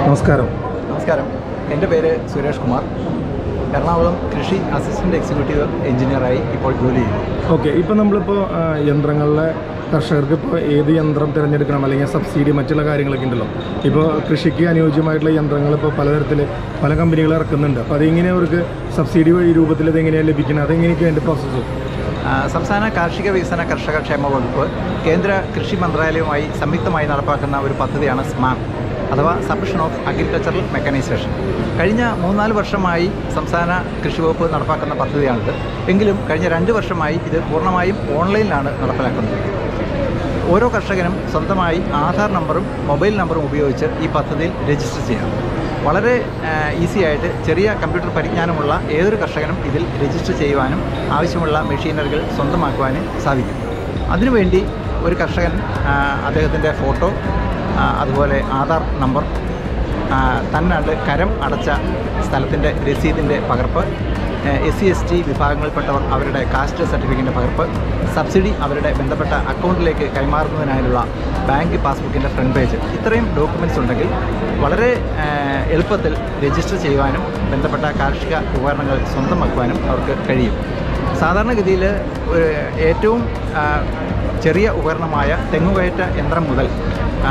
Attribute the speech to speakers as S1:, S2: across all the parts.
S1: നമസ്കാരം
S2: നമസ്കാരം എൻ്റെ പേര് സുരേഷ് കുമാർ എറണാകുളം കൃഷി അസിസ്റ്റൻ്റ് എക്സിക്യൂട്ടീവ് എഞ്ചിനീയറായി ഇപ്പോൾ ജോലി ചെയ്യുന്നു
S1: ഓക്കെ ഇപ്പോൾ നമ്മളിപ്പോൾ ആ, യന്ത്രങ്ങളിലെ കർഷകർക്ക് ഇപ്പോൾ ഏത് യന്ത്രം തിരഞ്ഞെടുക്കണം അല്ലെങ്കിൽ സബ്സിഡി മറ്റുള്ള കാര്യങ്ങളൊക്കെ ഉണ്ടല്ലോ ഇപ്പോൾ കൃഷിക്ക് അനുയോജ്യമായിട്ടുള്ള യന്ത്രങ്ങൾ ഇപ്പോൾ പലതരത്തിൽ പല കമ്പനികൾ ഇറക്കുന്നുണ്ട് അപ്പോൾ അതെങ്ങനെ അവർക്ക് സബ്സിഡി വഴി രൂപത്തിൽ അതെങ്ങനെയാണ് ലഭിക്കുന്നത് അതെങ്ങനെയൊക്കെ അതിൻ്റെ പ്രോസസ്സ്
S2: ആ, സംസ്ഥാന കാർഷിക വികസന കർഷക ക്ഷേമ വകുപ്പ് കേന്ദ്ര കൃഷി മന്ത്രാലയവുമായി സംയുക്തമായി നടപ്പാക്കുന്ന ഒരു പദ്ധതിയാണ് സ്മാം അഥവാ സബ്മിഷൻ ഓഫ് അഗ്രികൾച്ചറൽ മെക്കനൈസേഷൻ കഴിഞ്ഞ മൂന്നാല് വർഷമായി സംസ്ഥാന കൃഷി വകുപ്പ് നടപ്പാക്കുന്ന പദ്ധതിയാണിത് എങ്കിലും കഴിഞ്ഞ രണ്ട് വർഷമായി ഇത് പൂർണ്ണമായും ഓൺലൈനിലാണ് നടപ്പിലാക്കുന്നത് ഓരോ കർഷകനും സ്വന്തമായി ആധാർ നമ്പറും മൊബൈൽ നമ്പറും ഉപയോഗിച്ച് ഈ പദ്ധതിയിൽ രജിസ്റ്റർ ചെയ്യാം വളരെ ഈസി ആയിട്ട് ചെറിയ കമ്പ്യൂട്ടർ പരിജ്ഞാനമുള്ള ഏതൊരു കർഷകനും ഇതിൽ രജിസ്റ്റർ ചെയ്യുവാനും ആവശ്യമുള്ള മെഷീനറികൾ സ്വന്തമാക്കുവാനും സാധിക്കും അതിനുവേണ്ടി ഒരു കർഷകൻ ആ, അദ്ദേഹത്തിൻ്റെ ഫോട്ടോ ആ, അതുപോലെ ആധാർ നമ്പർ ആ, തന്നാണ്ട് കരം അടച്ച സ്ഥലത്തിൻ്റെ രസീതിൻ്റെ പകർപ്പ് എസ് സി എസ് ടി വിഭാഗങ്ങളിൽപ്പെട്ടവർ അവരുടെ കാസ്റ്റ് സർട്ടിഫിക്കറ്റിൻ്റെ പകർപ്പ് സബ്സിഡി അവരുടെ ബന്ധപ്പെട്ട അക്കൗണ്ടിലേക്ക് കൈമാറുന്നതിനായുള്ള ബാങ്ക് പാസ്ബുക്കിൻ്റെ ഫ്രണ്ട് പേജ് ഇത്രയും ഡോക്യുമെൻറ്റ്സ് ഉണ്ടെങ്കിൽ വളരെ ആ, എളുപ്പത്തിൽ രജിസ്റ്റർ ചെയ്യുവാനും ബന്ധപ്പെട്ട കാർഷിക ഉപകരണങ്ങൾ സ്വന്തമാക്കുവാനും അവർക്ക് കഴിയും സാധാരണഗതിയിൽ ഒരു ഏറ്റവും ആ, ചെറിയ ഉപകരണമായ തെങ്ങുകയറ്റ യന്ത്രം മുതൽ ആ,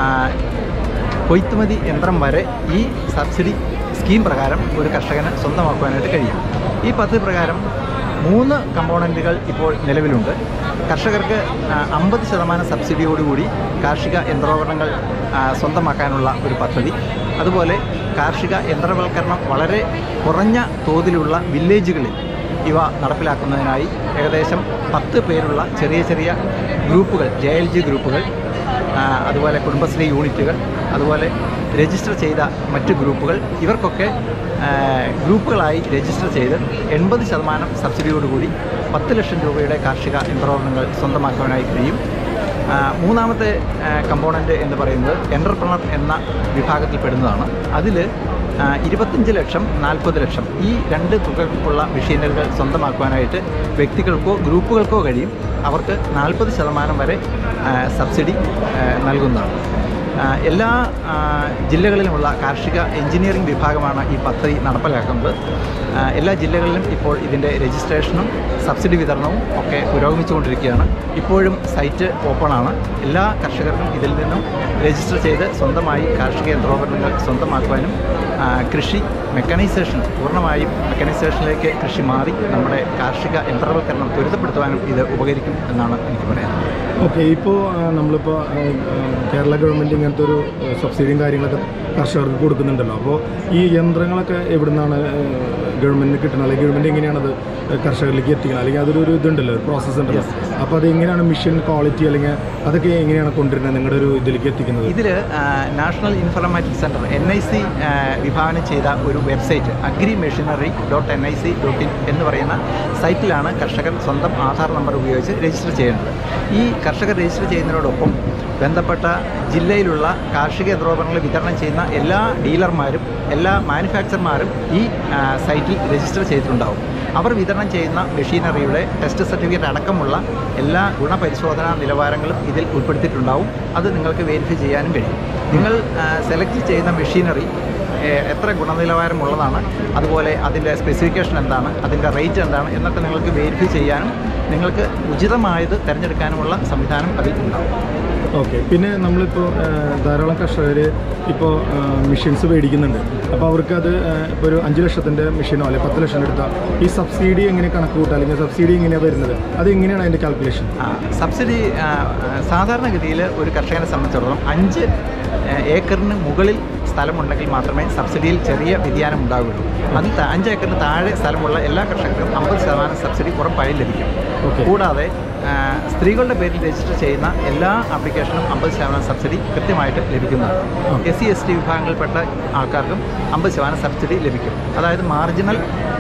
S2: കൊയ്ത്തുമതി യന്ത്രം വരെ ഈ സബ്സിഡി സ്കീം പ്രകാരം ഒരു കർഷകന് സ്വന്തമാക്കുവാനായിട്ട് കഴിയും ഈ പദ്ധതി പ്രകാരം മൂന്ന് കമ്പോണൻറ്റുകൾ ഇപ്പോൾ നിലവിലുണ്ട് കർഷകർക്ക് അമ്പത് ശതമാനം സബ്സിഡിയോടുകൂടി കാർഷിക യന്ത്രോപകരണങ്ങൾ ആ, സ്വന്തമാക്കാനുള്ള ഒരു പദ്ധതി അതുപോലെ കാർഷിക യന്ത്രവൽക്കരണം വളരെ കുറഞ്ഞ തോതിലുള്ള വില്ലേജുകളിൽ ഇവ നടപ്പിലാക്കുന്നതിനായി ഏകദേശം പത്ത് പേരുള്ള ചെറിയ ചെറിയ ഗ്രൂപ്പുകൾ ജെ എൽ ജി ഗ്രൂപ്പുകൾ ആ, അതുപോലെ കുടുംബശ്രീ യൂണിറ്റുകൾ അതുപോലെ രജിസ്റ്റർ ചെയ്ത മറ്റ് ഗ്രൂപ്പുകൾ ഇവർക്കൊക്കെ ആ, ഗ്രൂപ്പുകളായി രജിസ്റ്റർ ചെയ്ത് എൺപത് ശതമാനം സബ്സിഡിയോടുകൂടി പത്ത് ലക്ഷം രൂപയുടെ കാർഷിക യന്ത്രോപകരണങ്ങൾ സ്വന്തമാക്കുവാനായി കഴിയും ആ, മൂന്നാമത്തെ കമ്പോണൻ്റ് എന്ന് പറയുന്നത് എൻ്റർപ്രണർ എന്ന വിഭാഗത്തിൽ പെടുന്നതാണ് അതിൽ ഇരുപത്തഞ്ച് ലക്ഷം നാൽപ്പത് ലക്ഷം ഈ രണ്ട് തുകകൾക്കുള്ള മെഷീനറികൾ സ്വന്തമാക്കുവാനായിട്ട് വ്യക്തികൾക്കോ ഗ്രൂപ്പുകൾക്കോ കഴിയും അവർക്ക് നാൽപ്പത് ശതമാനം വരെ ആ, സബ്സിഡി ആ, നൽകുന്നതാണ് ആ, എല്ലാ ആ, ജില്ലകളിലുമുള്ള കാർഷിക എഞ്ചിനീയറിംഗ് വിഭാഗമാണ് ഈ പദ്ധതി നടപ്പിലാക്കുന്നത് ആ, എല്ലാ ജില്ലകളിലും ഇപ്പോൾ ഇതിൻ്റെ രജിസ്ട്രേഷനും സബ്സിഡി വിതരണവും ഒക്കെ പുരോഗമിച്ചുകൊണ്ടിരിക്കുകയാണ് ഇപ്പോഴും സൈറ്റ് ഓപ്പണാണ് എല്ലാ കർഷകർക്കും ഇതിൽ നിന്നും രജിസ്റ്റർ ചെയ്ത് സ്വന്തമായി കാർഷിക യന്ത്രോപകരണങ്ങൾ സ്വന്തമാക്കുവാനും ആ, കൃഷി മെക്കനൈസേഷൻ പൂർണ്ണമായും മെക്കനൈസേഷനിലേക്ക് കൃഷി മാറി നമ്മുടെ കാർഷിക യന്ത്രവൽക്കരണം ത്വരിതപ്പെടുത്തുവാനും ഇത് ഉപകരിക്കും എന്നാണ് എനിക്ക് പറയാനുള്ളത്
S1: ഓക്കെ ഇപ്പോൾ നമ്മളിപ്പോൾ ആ, ആ, കേരള ഗവൺമെൻറ് ഇങ്ങനത്തെ ഒരു ആ, സബ്സിഡിയും കാര്യങ്ങളൊക്കെ കർഷകർക്ക് കൊടുക്കുന്നുണ്ടല്ലോ അപ്പോൾ ഈ യന്ത്രങ്ങളൊക്കെ എവിടുന്നാണ് ഗവൺമെൻറ്റിന് കിട്ടുന്നത് അല്ലെങ്കിൽ ഗവൺമെൻറ് എങ്ങനെയാണത് കർഷകരിലേക്ക് എത്തിക്കുന്നത് അല്ലെങ്കിൽ അതൊരു ഒരു ഇതുണ്ടല്ലോ പ്രോസസ്സ് ഉണ്ടല്ലോ അപ്പോൾ അത് എങ്ങനെയാണ് മിഷൻ ക്വാളിറ്റി അല്ലെങ്കിൽ അതൊക്കെ എങ്ങനെയാണ് കൊണ്ടുവരുന്നത് നിങ്ങളുടെ ഒരു ഇതിലേക്ക് എത്തിക്കുന്നത്
S2: ഇതിൽ national informatics centre N I C വിഭാവനം ചെയ്ത ഒരു website agri machinery dot N I C dot in എന്ന് പറയുന്ന സൈറ്റിലാണ് കർഷകർ സ്വന്തം ആധാർ നമ്പർ ഉപയോഗിച്ച് രജിസ്റ്റർ ചെയ്യേണ്ടത് ഈ കർഷകർ രജിസ്റ്റർ ചെയ്യുന്നതിനോടൊപ്പം ബന്ധപ്പെട്ട ജില്ലയിലുള്ള കാർഷിക യന്ത്രോപകരണങ്ങൾ വിതരണം ചെയ്യുന്ന എല്ലാ ഡീലർമാരും എല്ലാ മാനുഫാക്ചർമാരും ഈ ആ, സൈറ്റിൽ രജിസ്റ്റർ ചെയ്തിട്ടുണ്ടാവും അവർ വിതരണം ചെയ്യുന്ന മെഷീനറിയുടെ ടെസ്റ്റ് സർട്ടിഫിക്കറ്റ് അടക്കമുള്ള എല്ലാ ഗുണപരിശോധനാ നിലവാരങ്ങളും ഇതിൽ ഉൾപ്പെടുത്തിയിട്ടുണ്ടാവും അത് നിങ്ങൾക്ക് വെരിഫൈ ചെയ്യാനും കഴിയും നിങ്ങൾ സെലക്ട് ചെയ്യുന്ന മെഷീനറി ഏഹ്, എത്ര ഗുണനിലവാരമുള്ളതാണ് അതുപോലെ അതിൻ്റെ സ്പെസിഫിക്കേഷൻ എന്താണ് അതിൻ്റെ റേറ്റ് എന്താണ് എന്നൊക്കെ നിങ്ങൾക്ക് വെരിഫൈ ചെയ്യാനും നിങ്ങൾക്ക് ഉചിതമായത് തിരഞ്ഞെടുക്കാനുമുള്ള സംവിധാനം അതിൽ ഉണ്ടാവും
S1: ഓക്കെ പിന്നെ നമ്മളിപ്പോൾ ധാരാളം കർഷകർ ഇപ്പോൾ മെഷീൻസ് മേടിക്കുന്നുണ്ട് അപ്പോൾ അവർക്ക് അത് ഇപ്പോൾ ഒരു അഞ്ച് ലക്ഷത്തിൻ്റെ മെഷീനോ അല്ലെങ്കിൽ പത്ത് ലക്ഷം എടുത്താൽ ഈ സബ്സിഡി എങ്ങനെ കണക്ക് കൂട്ടുക അല്ലെങ്കിൽ സബ്സിഡി എങ്ങനെയാണ് വരുന്നത് അത് എങ്ങനെയാണ് അതിൻ്റെ കാൽക്കുലേഷൻ
S2: ആ, സബ്സിഡി ആ, സാധാരണഗതിയിൽ ഒരു കർഷകനെ സംബന്ധിച്ചിടത്തോളം അഞ്ച് ആ, ഏക്കറിന് മുകളിൽ സ്ഥലമുണ്ടെങ്കിൽ മാത്രമേ സബ്സിഡിയിൽ ചെറിയ വ്യതിയാനം ഉണ്ടാവുകയുള്ളൂ അതിൽ ത- അഞ്ച് ഏക്കറിന് താഴെ സ്ഥലമുള്ള എല്ലാ കർഷകർക്കും അമ്പത് ശതമാനം സബ്സിഡി ഉറപ്പായി ലഭിക്കും
S1: ഓക്കെ
S2: കൂടാതെ ആ, സ്ത്രീകളുടെ പേരിൽ രജിസ്റ്റർ ചെയ്യുന്ന എല്ലാ ആപ്ലിക്കേഷനും അമ്പത് ശതമാനം സബ്സിഡി കൃത്യമായിട്ട് ലഭിക്കുന്നതാണ് എസ് സി എസ് ടി വിഭാഗങ്ങളിൽപ്പെട്ട ആൾക്കാർക്കും അമ്പത് ശതമാനം സബ്സിഡി ലഭിക്കും അതായത് മാർജിനൽ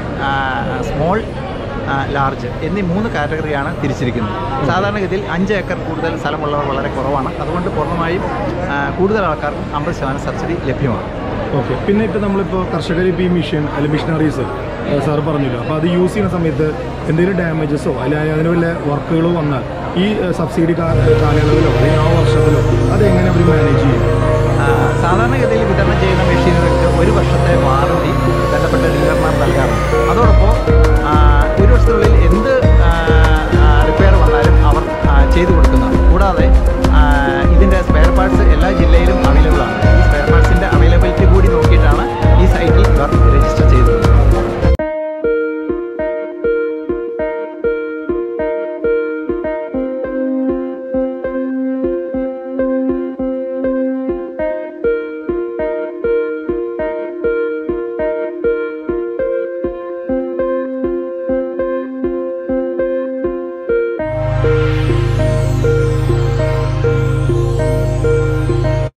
S2: സ്മോൾ ലാർജ് എന്നീ മൂന്ന് കാറ്റഗറിയാണ് തിരിച്ചിരിക്കുന്നത് സാധാരണഗതിയിൽ അഞ്ച് ഏക്കർ കൂടുതൽ സ്ഥലമുള്ളവർ വളരെ കുറവാണ് അതുകൊണ്ട് പൂർണ്ണമായും ആ, കൂടുതൽ ആൾക്കാർക്കും അമ്പത് ശതമാനം സബ്സിഡി ലഭ്യമാണ്
S1: ഓക്കെ പിന്നെ ഇപ്പോൾ നമ്മളിപ്പോൾ കർഷകർ ഇപ്പോൾ ഈ മെഷീൻ അല്ലെങ്കിൽ മെഷീനറീസ് സാർ പറഞ്ഞല്ലോ അപ്പോൾ അത് യൂസ് ചെയ്യുന്ന സമയത്ത് എന്തെങ്കിലും ഡാമേജസോ അല്ലെങ്കിൽ അതിന് വല്ല വർക്കുകളോ വന്നാൽ ഈ സബ്സിഡി കാലയളവിലോ അല്ലെങ്കിൽ ആ വർഷത്തിലോ